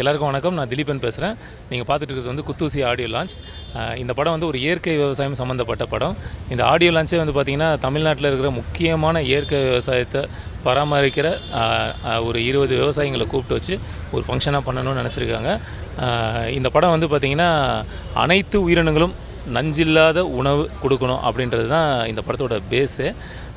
எல்லாருக்கும் வணக்கம் நான் திலீபன் பேசுகிறேன் நீங்கள் பார்த்துட்டு இருக்கிறது வந்து குத்தூசி ஆடியோ லான்ச் அஹ் இந்த படம் வந்து ஒரு இயற்கை விவசாயம் சம்மந்தப்பட்ட படம் இந்த ஆடியோ லான்ச்சே வந்து பார்த்திங்கன்னா தமிழ்நாட்டில் இருக்கிற முக்கியமான இயற்கை விவசாயத்தை பராமரிக்கிற அஹ், அஹ், ஒரு இருபது விவசாயிகளை கூப்பிட்டு வச்சு ஒரு ஃபங்க்ஷனாக பண்ணணும்னு நினச்சிருக்காங்க அஹ் இந்த படம் வந்து பார்த்திங்கன்னா அனைத்து உயிரினங்களும் நஞ்சில்லாத உணவு கொடுக்கணும் அப்படின்றது தான் இந்த படத்தோட பேஸு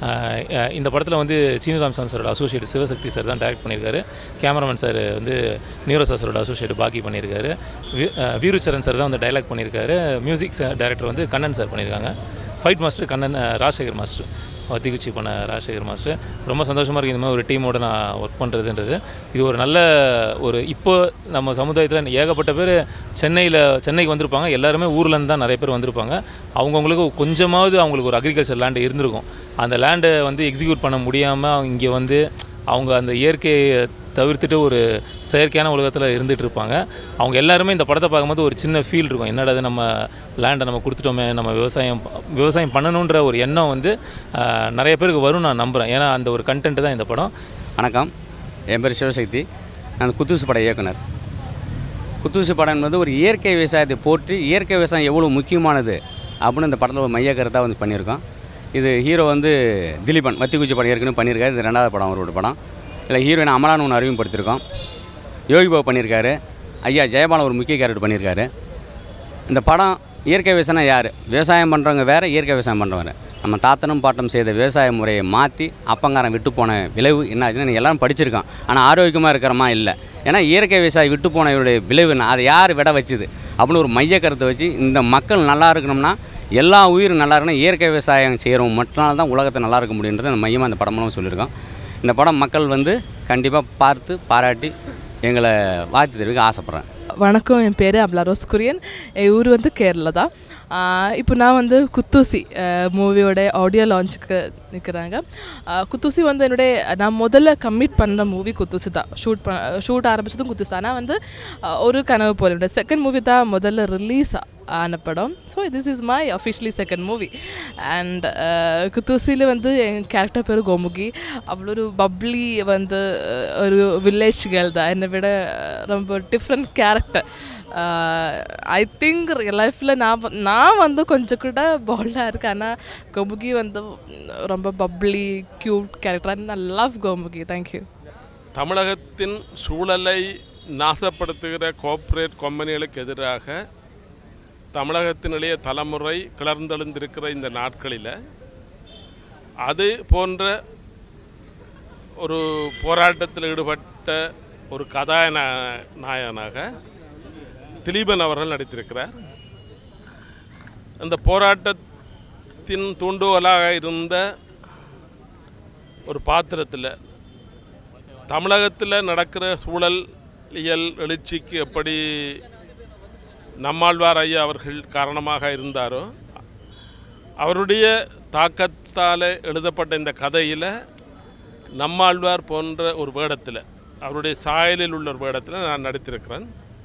இந்த படத்தில் வந்து சீனிராம் சாம் சாரோட அசோசியேட் சிவசக்தி சார் தான் டைரக்ட் பண்ணியிருக்காரு கேமராமேன் சார் வந்து நீரோசா சாரோட அசோசியேட் பாக்கி பண்ணியிருக்காரு வி- அஹ் வீருச்சரன் சார் தான் வந்து டைலாக் பண்ணியிருக்காரு மியூசிக் டைரக்டர் வந்து கண்ணன் சார் பண்ணியிருக்காங்க ஃபைட் மாஸ்டர் கண்ணன் அஹ், ராஜசேகர் மாஸ்டர் வத்திகுச்சி பண்ண ராஜசேகர் மாஸ்டர் ரொம்ப சந்தோஷமாக இருக்குது இந்த மாதிரி ஒரு டீமோட நான் ஒர்க் பண்ணுறதுன்றது இது ஒரு நல்ல ஒரு இப்போ நம்ம சமுதாயத்தில் ஏகப்பட்ட பேர் சென்னையில் சென்னைக்கு வந்திருப்பாங்க எல்லாருமே ஊர்லேருந்து தான் நிறைய பேர் வந்திருப்பாங்க அவங்கவுங்களுக்கு கொஞ்சமாவது அவங்களுக்கு ஒரு அக்ரிகல்ச்சர் லேண்டு இருந்திருக்கும் அந்த லேண்டை வந்து எக்ஸிக்யூட் பண்ண முடியாமல் இங்கே வந்து அவங்க அந்த இயற்கையை தவிர்த்துட்டு ஒரு செயற்கையான உலகத்தில் இருந்துகிட்டு இருப்பாங்க அவங்க எல்லாருமே இந்த படத்தை பார்க்கும்போது ஒரு சின்ன ஃபீல் இருக்கும் என்னடா இது நம்ம லேண்டை நம்ம கொடுத்துட்டோமே நம்ம விவசாயம் விவசாயம் பண்ணணுன்ற ஒரு எண்ணம் வந்து ஆஹ், நிறைய பேருக்கு வரும் நான் நம்புகிறேன் ஏன்னா அந்த ஒரு கண்டென்ட் தான் இந்த படம் வணக்கம் என் பேர் சிவசக்தி நான் குத்தூசு பட இயக்குனர் குத்தூசு படம் என்பது ஒரு இயற்கை விவசாயத்தை போற்றி இயற்கை விவசாயம் எவ்வளோ முக்கியமானது அப்படின்னு இந்த படத்தில் ஒரு மைய கருத்தாக வந்து பண்ணியிருக்கோம் இது ஹீரோ வந்து திலீபன் வத்திக்குச்சி படம் ஏற்கனவே பண்ணியிருக்காரு இது ரெண்டாவது படம் அவரோட படம் இதில் ஹீரோயின் அமலான்னு ஒன்று அறிமுகப்படுத்தியிருக்கோம் யோகி பாபு பண்ணியிருக்காரு ஐயா ஜெயபாலன் ஒரு முக்கிய கேரக்டர் பண்ணியிருக்காரு இந்த படம் இயற்கை விவசாயம் யார் விவசாயம் பண்ணுறவங்க வேறு இயற்கை விவசாயம் பண்ணுறவங்க நம்ம தாத்தனும் பாட்டம் செய்த விவசாய முறையை மாற்றி அப்பங்காரன் விட்டு போன விளைவு என்ன ஆச்சுன்னா நீங்கள் எல்லாரும் படிச்சிருக்கோம் ஆனால் ஆரோக்கியமாக இருக்கிறோமா இல்லை ஏன்னா இயற்கை விவசாயி விட்டு போனவருடைய விளைவு என்ன அதை யார் விட வச்சுது அப்படின்னு ஒரு மைய கருத்தை வச்சு இந்த மக்கள் நல்லா இருக்கணும்னா எல்லா உயிரும் நல்லா இருக்கணும் இயற்கை விவசாயம் செய்கிறவங்க மட்டும்தான் தான் உலகத்தை நல்லா இருக்க முடியுன்றதை அந்த மையமாக இந்த படமும் சொல்லியிருக்கோம் இந்த படம் மக்கள் வந்து கண்டிப்பாக பார்த்து பாராட்டி எங்களை வாழ்த்து தெரிவிக்க ஆசைப்பட்றேன் வணக்கம் என் பேர் அப்லா ரோஸ் குரியன் என் ஊர் வந்து கேரளா தான் ஆஹ் இப்போ நான் வந்து குத்தூசி மூவியோட ஆடியோ லான்ச்சுக்கு நிற்கிறாங்க குத்தூசி வந்து என்னுடைய நான் முதல்ல கம்மிட் பண்ண மூவி குத்தூசி தான் ஷூட் ப ஷூட் ஆரம்பிச்சதும் குத்தூசி தான் ஆனால் வந்து ஆஹ் ஒரு கனவு போல என்னோட செகண்ட் மூவி தான் முதல்ல ரிலீஸ் ஆன படம் so this is my officially second movie and குத்தூசியில் வந்து என் கேரக்டர் பேர் கோமுகி அவ்வளோ ஒரு பப்ளி வந்து அஹ், ஒரு வில்லேஜ் கேர்ள் தான் என்னை விட அஹ், ரொம்ப டிஃப்ரெண்ட் கேரக்டர் ஐ திங்க் லைஃப்பில் நான் வ- நான் வந்து கொஞ்சம் கூட போல்டாக இருக்கேன் ஆனால் கோமுகி வந்து ரொம்ப பப்ளி க்யூட் கேரக்டர் நான் லவ் கோமுகி தேங்க்யூ தமிழகத்தின் சூழலை நாசப்படுத்துகிற கோஆப்ரேட் கம்பெனிகளுக்கு எதிராக தமிழகத்தின் இளைய தலைமுறை கிளர்ந்தெழுந்திருக்கிற இந்த நாட்களில் அது போன்ற ஒரு போராட்டத்தில் ஈடுபட்ட ஒரு கதாநாய நாயகனாக திலீபன் அவர்கள் நடித்திருக்கிறார் அந்த போராட்டத்தின் தூண்டுகோலாக இருந்த ஒரு பாத்திரத்தில் தமிழகத்தில் நடக்கிற சூழலியல் எழுச்சிக்கு எப்படி நம்மாழ்வார் ஐயா அவர்கள் காரணமாக இருந்தாரோ அவருடைய தாக்கத்தால் எழுதப்பட்ட இந்த கதையில் நம்மாழ்வார் போன்ற ஒரு வேடத்தில் அவருடைய சாயலில் உள்ள ஒரு வேடத்தில் நான் நடித்திருக்கிறேன்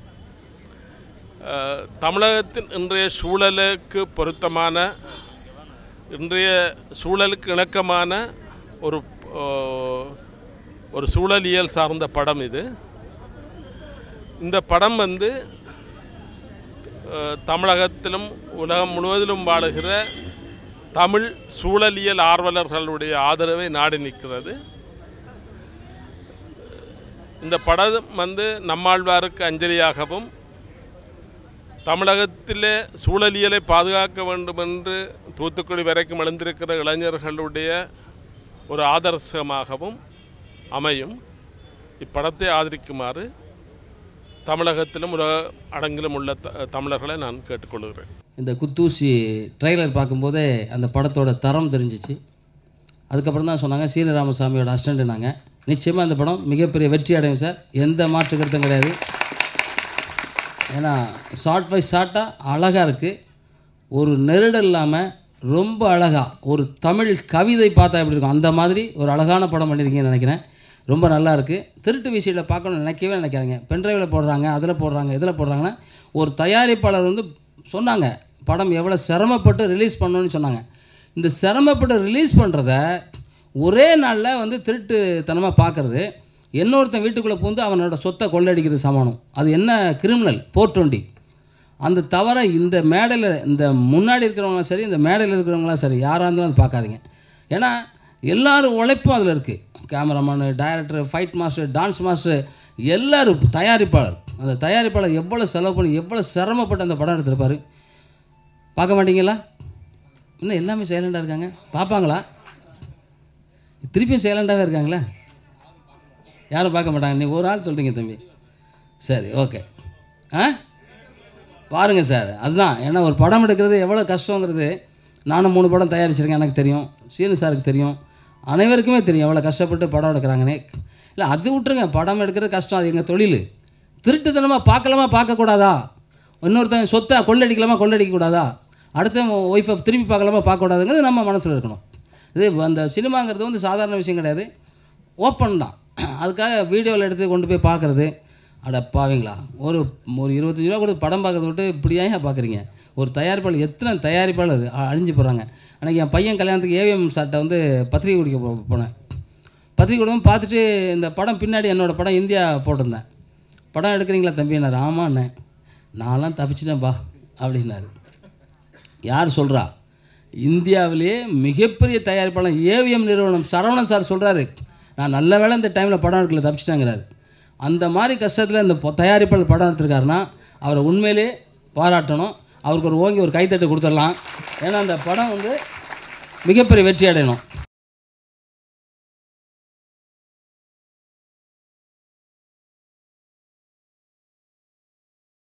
அஹ், தமிழகத்தின் இன்றைய சூழலுக்கு பொருத்தமான இன்றைய சூழலுக்கு இணக்கமான ஒரு அஹ், ஒரு சூழலியல் சார்ந்த படம் இது இந்த படம் வந்து அஹ், தமிழகத்திலும் உலகம் முழுவதிலும் வாழுகிற தமிழ் சூழலியல் ஆர்வலர்களுடைய ஆதரவை நாடி நிற்கிறது இந்த படம் வந்து நம்மாழ்வாருக்கு அஞ்சலியாகவும் தமிழகத்திலே சூழலியலை பாதுகாக்க வேண்டும் என்று தூத்துக்குடி வரைக்கும் எழுந்திருக்கிற இளைஞர்களுடைய ஒரு ஆதர்சமாகவும் அமையும் இப்படத்தை ஆதரிக்குமாறு தமிழகத்திலும் உலக அரங்கிலும் உள்ள த- தமிழர்களை நான் கேட்டுக்கொள்கிறேன் இந்த குத்தூசி ட்ரைலர் பார்க்கும்போதே அந்த படத்தோட தரம் தெரிஞ்சிச்சு அதுக்கப்புறம் தான் சொன்னாங்க சீன ராமசாமியோட அசிஸ்டண்ட் நாங்கள் நிச்சயமாக இந்த படம் மிகப்பெரிய வெற்றி அடையும் சார் எந்த மாற்று கருத்தும் கிடையாது ஏன்னா ஷார்ட் பை ஷார்ட்டாக அழகாக இருக்குது ஒரு நெருடல் இல்லாமல் ரொம்ப அழகாக ஒரு தமிழ் கவிதை பார்த்தா எப்படி இருக்கும் அந்த மாதிரி ஒரு அழகான படம் பண்ணியிருக்கீங்கன்னு நினைக்கிறேன் ரொம்ப நல்லா இருக்குது திருட்டு விசியில் பார்க்கணும்னு நினைக்கவே நினைக்காதீங்க பென்ட்ரைவில் போடுறாங்க அதில் போடுறாங்க இதில் போடுறாங்கன்னா ஒரு தயாரிப்பாளர் வந்து சொன்னாங்க படம் எவ்வளோ சிரமப்பட்டு ரிலீஸ் பண்ணணும்னு சொன்னாங்க இந்த சிரமப்பட்டு ரிலீஸ் பண்ணுறத ஒரே நாளில் வந்து திருட்டுத்தனமாக பார்க்குறது இன்னொருத்தன் வீட்டுக்குள்ளே பூந்து அவனோட சொத்தை கொள்ளடிக்கிறது சமானம் அது என்ன கிரிமினல் ஃபோர் டுவெண்ட்டி அந்த தவிர இந்த மேடையில் இந்த முன்னாடி இருக்கிறவங்களும் சரி இந்த மேடையில் இருக்கிறவங்களாம் சரி யாராக இருந்தாலும் அது பார்க்காதீங்க ஏன்னா எல்லாரும் உழைப்பும் அதில் இருக்குது cameraman director fight master dance master எல்லாரும் தயாரிப்பாளர் அந்த தயாரிப்பாளர் எவ்வளோ செலவு பண்ணி எவ்வளோ சிரமப்பட்டு அந்த படம் எடுத்திருப்பாரு பார்க்க மாட்டீங்களா இன்னும் எல்லாமே சைலண்டாக இருக்காங்க பார்ப்பாங்களா திருப்பியும் சைலண்டாகவே இருக்காங்களா யாரும் பார்க்க மாட்டாங்க நீ ஒரு ஆள் சொல்கிறீங்க தம்பி சரி ஓகே ஆ பாருங்கள் சார் அதுதான் ஏன்னா ஒரு படம் எடுக்கிறது எவ்வளோ கஷ்டங்கிறது நானும் மூணு படம் தயாரிச்சிருக்கேன் எனக்கு தெரியும் சீனு சாருக்கு தெரியும் அனைவருக்குமே தெரியும் எவ்வளோ கஷ்டப்பட்டு படம் எடுக்கிறாங்கன்னே இல்லை அது விட்டுருங்க படம் எடுக்கிறது கஷ்டம் அது எங்கள் தொழில் திருட்டுத்தனமாக பார்க்கலாமா பார்க்கக்கூடாதா இன்னொருத்தன் சொத்தை கொள்ளடிக்கலாமா கொள்ளடிக்கக்கூடாதா அடுத்த ஒய்ஃபை திரும்பி பார்க்கலாமா பார்க்கக்கூடாதுங்கிறது நம்ம மனசில் இருக்கணும் இது அந்த சினிமாங்கிறது வந்து சாதாரண விஷயம் கிடையாது ஓப்பன் தான் அதுக்காக வீடியோவில் எடுத்து கொண்டு போய் பார்க்குறது அட பாவீங்களா ஒரு ஒரு இருபத்தஞ்சி ரூபா கொடுத்து படம் பார்க்கறத விட்டு இப்படி ஏன் பார்க்குறீங்க ஒரு தயாரிப்பாளர் எத்தனை தயாரிப்பாளர் அ- அழிஞ்சு போகிறாங்க அன்றைக்கி என் பையன் கல்யாணத்துக்கு ஏவிஎம் சார்ட்ட வந்து பத்திரிக்கை குடிக்க போ போனேன் பத்திரிக்கை கொடுக்கும் பார்த்துட்டு இந்த படம் பின்னாடி என்னோடய படம் இந்தியா போட்டிருந்தேன் படம் எடுக்கிறீங்களா தம்பினார் ஆமாண்ணே நான்லாம் தப்பிச்சிட்டேன்ப்பா அப்படின்னாரு யார் சொல்கிறா இந்தியாவிலேயே மிகப்பெரிய தயாரிப்பாளர் ஏவிஎம் நிறுவனம் சரவணன் சார் சொல்கிறாரு நான் நல்ல வேளை இந்த டைமில் படம் எடுக்கல தப்பிச்சிட்டேங்கிறாரு அந்த மாதிரி கஷ்டத்தில் இந்த பொ- தயாரிப்பாளர் படம் எடுத்திருக்காருன்னா அவரை உண்மையிலே பாராட்டணும் அவருக்கு ஒரு ஓங்கி ஒரு கைத்தட்டு கொடுத்துடலாம் ஏன்னா அந்த படம் வந்து மிகப்பெரிய வெற்றி அடையணும்